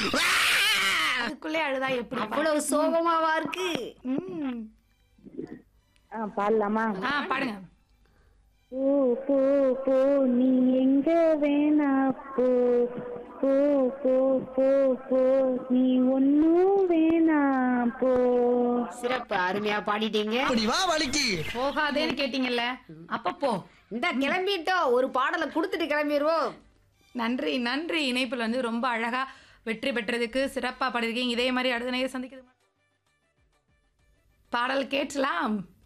அதுக்குள்ளே அழுதா எப்படி அவ்வளவு சோகமாவா இருக்கு ம். ஆ பாடலாமா ஆ பாடுங்க போ போ போ நீ எங்க வேணா போ போ போ போ போ நீ ஒன்னும் வேணா போ சிறப்பு அருமையா பாடிட்டீங்க அப்படி வா வலிக்கு போகாதேன்னு கேட்டீங்கல்ல அப்ப போ இந்த கிளம்பிட்டோம் ஒரு பாடலை கொடுத்துட்டு கிளம்பிடுவோம் நன்றி நன்றி இணைப்பில் வந்து ரொம்ப அழகா வெற்றி பெற்றதுக்கு சிறப்பா பாடிருக்கீங்க இதே மாதிரி அடுத்த நேரம் சந்திக்கிறது பாடல் கேட்கலாம்